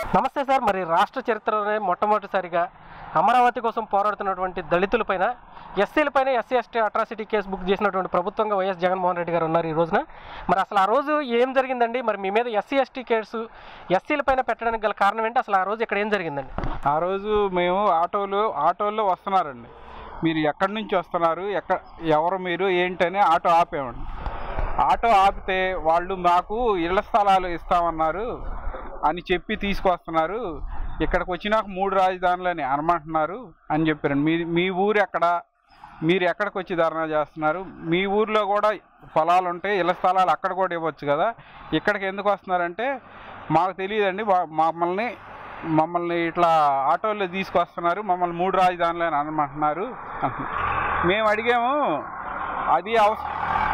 నమస్తే సార్ మరి రాష్ట్ర చరిత్రలోనే మొట్టమొదటిసారిగా అమరావతి కోసం పోరాడుతున్నటువంటి దళితులపైన ఎస్సీలపైన SC ST atrocity case book చేసినటువంటి ప్రభుత్వంగా వైఎస్ జగన్మోహన్ రెడ్డి గారు ఉన్నారు ఈ రోజున మరి అసలు ఆ రోజు ఏం జరిగిందండి మరి మీ మీద ఎస్సీ ఎస్టీ కేసు ఎస్సీలపైన పెట్టడానికి గల కారణం ఏంటి అసలు ఆ రోజు ఇక్కడ ఏం జరిగిందండి ఆ రోజు మేము ఆటోలో ఆటోల్లో వస్తున్నారండి మీరు ఎక్కడి నుంచి వస్తున్నారు ఎక్క ఎవరు మీరు ఏంటని ఆటో ఆపేమండి ఆటో ఆపితే వాళ్ళు మాకు ఇళ్ల స్థలాలు ఇస్తామన్నారు అని చెప్పి తీసుకొస్తున్నారు ఇక్కడికి వచ్చినాక మూడు రాజధానులని అనమంటున్నారు అని చెప్పారండి మీ మీ ఊరు ఎక్కడ మీరు ఎక్కడికి వచ్చి ధర్నా చేస్తున్నారు మీ ఊర్లో కూడా పొలాలు ఉంటాయి ఇళ్ల స్థలాలు అక్కడ కూడా ఇవ్వచ్చు కదా ఇక్కడికి ఎందుకు వస్తున్నారంటే మాకు తెలియదండి వా- మమ్మల్ని మమ్మల్ని ఇట్లా ఆటోల్లో తీసుకొస్తున్నారు మమ్మల్ని మూడు రాజధానులు అని అనమంటున్నారు అంటున్నారు. మేము అడిగాము అది అవసరం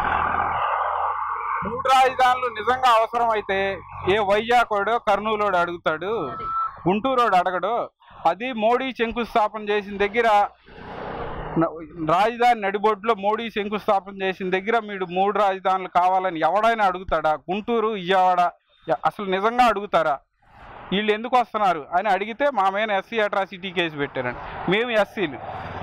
మూడు రాజధానులు నిజంగా అవసరం అయితే ఏ వైజాగోడో కర్నూలుడు అడుగుతాడు గుంటూరోడు అడగడు అది మోడీ శంకుస్థాపన చేసిన దగ్గర న- రాజధాని నడిబొడ్లో మోడీ శంకుస్థాపన చేసిన దగ్గర మీరు మూడు రాజధానులు కావాలని ఎవడైనా అడుగుతాడా గుంటూరు విజయవాడ ఎ- అసలు నిజంగా అడుగుతారా వీళ్ళు ఎందుకు వస్తున్నారు అని అడిగితే మా మీద ఎస్సీ అట్రాసిటీ కేసు పెట్టారండి మేము ఎస్సీలు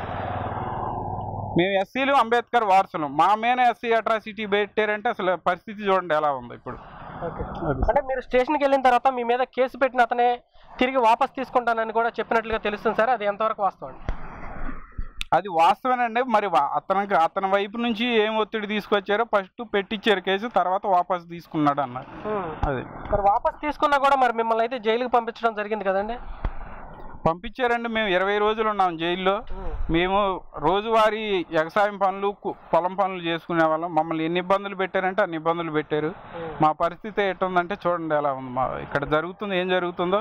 మేము ఎస్సీలు అంబేద్కర్ వారసులు మా మీద ఎస్సీ అట్రాసిటీ పెట్టారంటే అసలు పరిస్థితి చూడండి ఎలా ఉంది ఇప్పుడు అంటే మీరు స్టేషన్కి వెళ్ళిన తర్వాత మీ మీద కేసు పెట్టిన అతనే తిరిగి వాపస్ తీసుకుంటానని కూడా చెప్పినట్లుగా తెలుస్తుంది సార్ అది ఎంతవరకు వాస్తవం అండి అది వాస్తవేనండి మరి వా- అతనికి అతని వైపు నుంచి ఏం ఒత్తిడి తీసుకొచ్చారో ఫస్ట్ పెట్టించారు కేసు తర్వాత వాపస్ తీసుకున్నాడు అన్నారు అది మరి వాపస్ తీసుకున్నా కూడా మరి మిమ్మల్ని అయితే జైలుకి పంపించడం జరిగింది కదండి పంపించారండి మేము ఇరవై రోజులు ఉన్నాం జైల్లో మేము రోజువారీ వ్యవసాయం పనులు కు- పొలం పనులు చేసుకునే వాళ్ళం మమ్మల్ని ఎన్ని ఇబ్బందులు పెట్టారంటే అన్ని ఇబ్బందులు పెట్టారు మా పరిస్థితి ఎట్టుందంటే చూడండి ఎలా ఉంది మా ఇక్కడ జరుగుతుంది ఏం జరుగుతుందో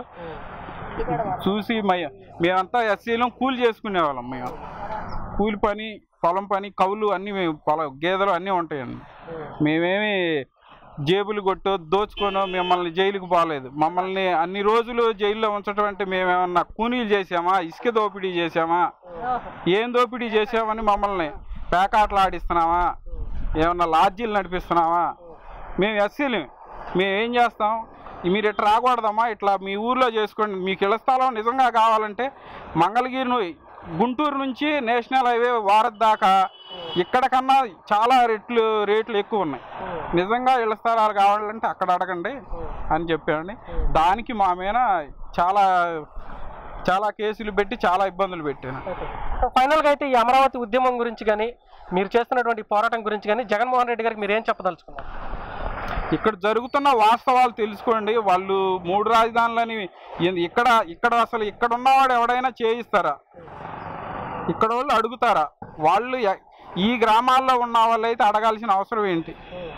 చూసి మ- మేమంతా ఎస్సీలో కూలి చేసుకునే వాళ్ళం మేము కూలి పని పొలం పని కవులు అన్నీ మేము పొల గేదెలు అన్నీ ఉంటాయండి మేమేమి జేబులు కొట్టో దోచుకోనో మిమ్మల్ని జైలుకు పోలేదు మమ్మల్ని అన్ని రోజులు జైల్లో ఉంచడం అంటే మేమేమన్నా కూనీలు చేసామా ఇసుక దోపిడీ చేసామా ఏం దోపిడీ చేసామని మమ్మల్ని పేకాట్లు ఆడిస్తున్నామా ఏమన్నా లాడ్జీలు నడిపిస్తున్నామా మేము ఎస్సీలు మేము ఏం చేస్తాం మీరు ఇట్లా రాకూడదమ్మా ఇట్లా మీ ఊర్లో చేసుకోండి మీకు ఇళ్ల స్థలం నిజంగా కావాలంటే మంగళగిరి ను- గుంటూరు నుంచి నేషనల్ హైవే వారత్ దాకా ఇక్కడ కన్నా చాలా రెట్లు రేట్లు ఎక్కువ ఉన్నాయి నిజంగా ఇళ్ల స్థలాలు కావాలంటే అక్కడ అడగండి అని చెప్పామండి దానికి మా మీద చాలా చాలా కేసులు పెట్టి చాలా ఇబ్బందులు పెట్టాను సో ఫైనల్గా అయితే ఈ అమరావతి ఉద్యమం గురించి కానీ మీరు చేస్తున్నటువంటి పోరాటం గురించి కానీ జగన్మోహన్ రెడ్డి గారికి మీరు ఏం చెప్పదలుచుకున్నారు ఇక్కడ జరుగుతున్న వాస్తవాలు తెలుసుకోండి వాళ్ళు మూడు రాజధానులని ఏంది ఇక్కడ ఇక్కడ అసలు ఇక్కడ ఉన్నవాడు ఎవడైనా చేయిస్తారా ఇక్కడ వాళ్ళు అడుగుతారా వాళ్ళు ఎ- ఈ గ్రామాల్లో ఉన్న వాళ్ళు అయితే అడగాల్సిన అవసరం ఏంటి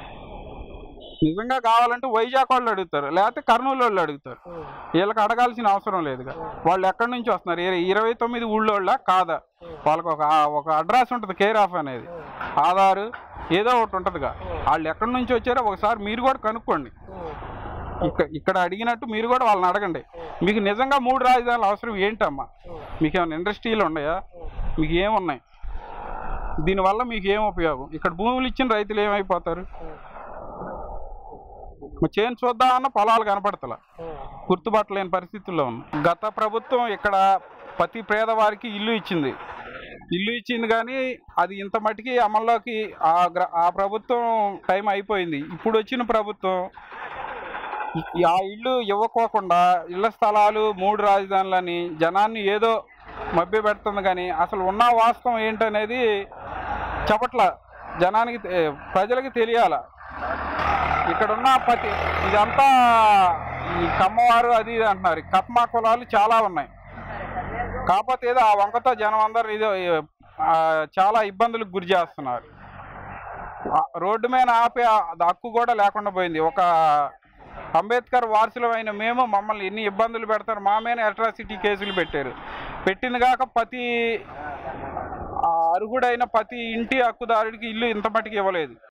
నిజంగా కావాలంటే వైజాగ్ వాళ్ళు అడుగుతారు లేకపోతే కర్నూలు వాళ్ళు అడుగుతారు వీళ్ళకి అడగాల్సిన అవసరం లేదుగా వాళ్ళు ఎక్కడి నుంచి వస్తున్నారు ఇర- ఇరవై తొమ్మిది ఊళ్ళోళ్ళ కాదా వాళ్ళకి ఒక ఒక అడ్రస్ ఉంటుంది కేర్ ఆఫ్ అనేది ఆధారు ఏదో ఒకటి ఉంటుందిగా వాళ్ళు ఎక్కడి నుంచి వచ్చారో ఒకసారి మీరు కూడా కనుక్కోండి ఇక్కడ ఇక్కడ అడిగినట్టు మీరు కూడా వాళ్ళని అడగండి మీకు నిజంగా మూడు రాజధానులు అవసరం ఏంటమ్మా మీకు ఏమైనా ఇండస్ట్రీలు ఉన్నాయా మీకు ఏమున్నాయి దీనివల్ల మీకు ఏం ఉపయోగం ఇక్కడ భూములు ఇచ్చిన రైతులు ఏమైపోతారు చేను చూద్దామన్న పొలాలు కనపడతలా గుర్తుపట్టలేని పరిస్థితుల్లో ఉంది గత ప్రభుత్వం ఇక్కడ ప్రతి పేదవారికి ఇల్లు ఇచ్చింది ఇల్లు ఇచ్చింది కానీ అది ఇంత మటుకి అమల్లోకి ఆ గ్ర ఆ ప్రభుత్వం టైం అయిపోయింది ఇప్పుడు వచ్చిన ప్రభుత్వం ఈ- ఆ ఇల్లు ఇవ్వకోకుండా ఇళ్ల స్థలాలు మూడు రాజధానులని జనాన్ని ఏదో మభ్య పెడుతుంది కానీ అసలు ఉన్న వాస్తవం ఏంటనేది చెప్పట్ల జనానికి తె- ప్రజలకి తెలియాల ఇక్కడ ఉన్న ప్రతి ఇదంతా ఈ కమ్మవారు అది ఇది అంటున్నారు ఈ కప్మా కులాలు చాలా ఉన్నాయి కాకపోతే ఏదో ఆ వంకతో జనం అందరు ఏదో ఆ, చాలా ఇబ్బందులకు గురి చేస్తున్నారు ఆ, రోడ్డు మీద ఆపే ఆ హక్కు కూడా లేకుండా పోయింది ఒక అంబేద్కర్ వారసులమైన మేము మమ్మల్ని ఎన్ని ఇబ్బందులు పెడతారు మా మీద అట్రాసిటీ కేసులు పెట్టారు పెట్టింది కాక ప్రతి ఆ, అర్హుడైన ప్రతి ఇంటి హక్కుదారుడికి ఇల్లు ఇంత మటుకు ఇవ్వలేదు